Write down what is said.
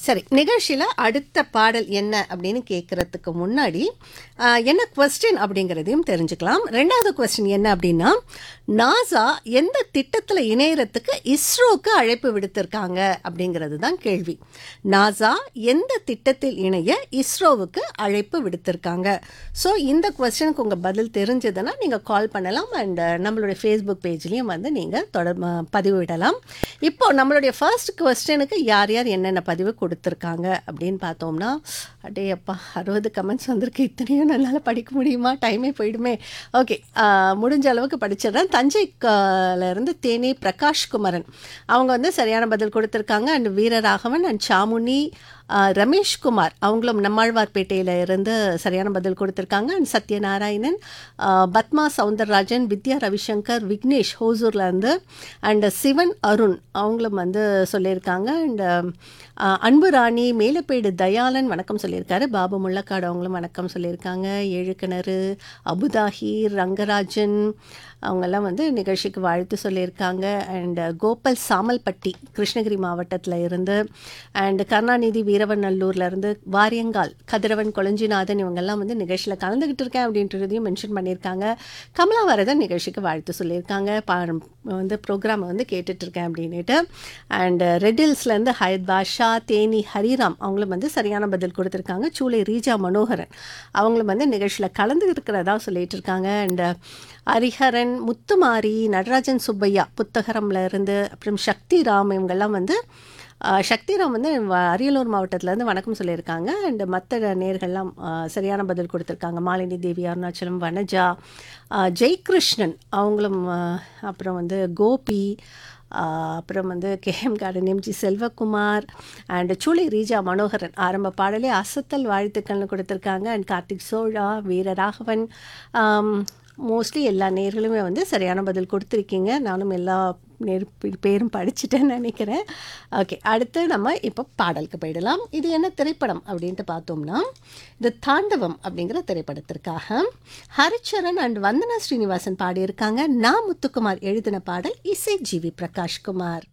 சரி நிகழ்ச்சியில் அடுத்த பாடல் என்ன அப்படின்னு கேட்குறதுக்கு முன்னாடி ஆஹ், என்ன கொஸ்டின் அப்படிங்கிறதையும் தெரிஞ்சுக்கலாம் ரெண்டாவது கொஸ்டின் என்ன அப்படின்னா நாசா எந்த திட்டத்தில் இணையறதுக்கு இஸ்ரோக்கு அழைப்பு விடுத்திருக்காங்க அப்படிங்கிறது தான் கேள்வி நாசா எந்த திட்டத்தில் இணைய இஸ்ரோவுக்கு அழைப்பு விடுத்திருக்காங்க ஸோ இந்த கொஸ்டினுக்கு உங்கள் பதில் தெரிஞ்சதுன்னா நீங்கள் கால் பண்ணலாம் அண்ட் நம்மளுடைய ஃபேஸ்புக் பேஜ்லேயும் வந்து நீங்கள் தொடர் பதிவிடலாம் இப்போ நம்மளுடைய ஃபர்ஸ்ட் கொஸ்டினுக்கு யார் யார் என்னென்ன பதிவு கொடுத்துருக்காங்க அப்படின்னு பார்த்தோம்னா அடே அப்பா அறுபது கமெண்ட்ஸ் வந்திருக்கு இத்தனையும் என்னால் படிக்க முடியுமா டைமே போயிடுமே ஓகே முடிஞ்ச அளவுக்கு படிச்சிடுறேன் தஞ்சை க- ல இருந்து தேனி பிரகாஷ் குமரன் அவங்க வந்து சரியான பதில் கொடுத்துருக்காங்க அண்ட் வீரராகவன் அண்ட் சாமுனி ஆஹ், ரமேஷ்குமார் அவங்களும் நம்மாழ்வார்பேட்டையில் இருந்து சரியான பதில் கொடுத்துருக்காங்க அண்ட் சத்யநாராயணன் ஆஹ், பத்மா சவுந்தரராஜன் வித்யா ரவிசங்கர் விக்னேஷ் ஹோசூர்ல இருந்து அண்ட் சிவன் அருண் அவங்களும் வந்து சொல்லியிருக்காங்க அண்ட் அன்பு ராணி மேலப்பேடு தயாளன் வணக்கம் சொல்லியிருக்காரு பாபு முள்ளக்காடு அவங்களும் வணக்கம் சொல்லியிருக்காங்க ஏழு கிணறு அபுதாஹிர் ரங்கராஜன் அவங்கெல்லாம் வந்து நிகழ்ச்சிக்கு வாழ்த்து சொல்லியிருக்காங்க அண்ட் கோபால் சாமல்பட்டி கிருஷ்ணகிரி மாவட்டத்தில் இருந்து அண்ட் கருணாநிதி வீரவநல்லூர்ல இருந்து வாரியங்கால் கதிரவன் கொளஞ்சிநாதன் இவங்கெல்லாம் வந்து நிகழ்ச்சியில் கலந்துக்கிட்டு இருக்கேன் அப்படின்றதையும் மென்ஷன் பண்ணியிருக்காங்க கமலாவரதன் நிகழ்ச்சிக்கு வாழ்த்து சொல்லியிருக்காங்க பா வந்து ப்ரோக்ராமை வந்து கேட்டுட்டு இருக்கேன் அப்படின்னுட்டு அண்ட் ரெட்டில்ஸ்லேருந்து ஹயத் பாஷா தேனி ஹரிராம் அவங்களும் வந்து சரியான பதில் கொடுத்துருக்காங்க சூளை ரீஜா மனோகரன் அவங்களும் வந்து நிகழ்ச்சியில் கலந்து இருக்கிறதா சொல்லிட்டு இருக்காங்க அண்ட் ஹரிஹரன் முத்துமாரி நடராஜன் சுப்பையா புத்தகரம்ல இருந்து அப்புறம் சக்தி ராம் இவங்கெல்லாம் வந்து ஆஹ், சக்திராம் வந்து வ- அரியலூர் மாவட்டத்துலேருந்து வணக்கம் சொல்லியிருக்காங்க அண்ட் மற்ற நேர்கள்லாம் ஆஹ், சரியான பதில் கொடுத்துருக்காங்க மாலினி தேவி அருணாச்சலம் வனஜா ஆஹ், ஜெயகிருஷ்ணன் அவங்களும் ஆஹ், அப்புறம் வந்து கோபி ஆஹ், அப்புறம் வந்து KM garden MG Selvakumar and Choolai Reeja Manoharan ஆரம்ப பாடலே அசத்தல் வாழ்த்துக்கள்னு கொடுத்துருக்காங்க அண்ட் கார்த்திக் சோழா வீரராகவன் மோஸ்ட்லி எல்லா நேர்களுமே வந்து சரியான பதில் கொடுத்துருக்கீங்க நானும் எல்லா நேர் பே- பேரும் படிச்சுட்டேன்னு நினைக்கிறேன் ஓகே அடுத்து நம்ம இப்போ பாடலுக்கு போயிடலாம் இது என்ன திரைப்படம் அப்படின்ட்டு பார்த்தோம்னா இது தாண்டவம் அப்படிங்கிற திரைப்படத்திற்காக ஹரிச்சரன் அண்ட் வந்தனா ஸ்ரீனிவாசன் பாடியிருக்காங்க நா முத்துக்குமார் எழுதின பாடல் இசை ஜிவி பிரகாஷ்குமார்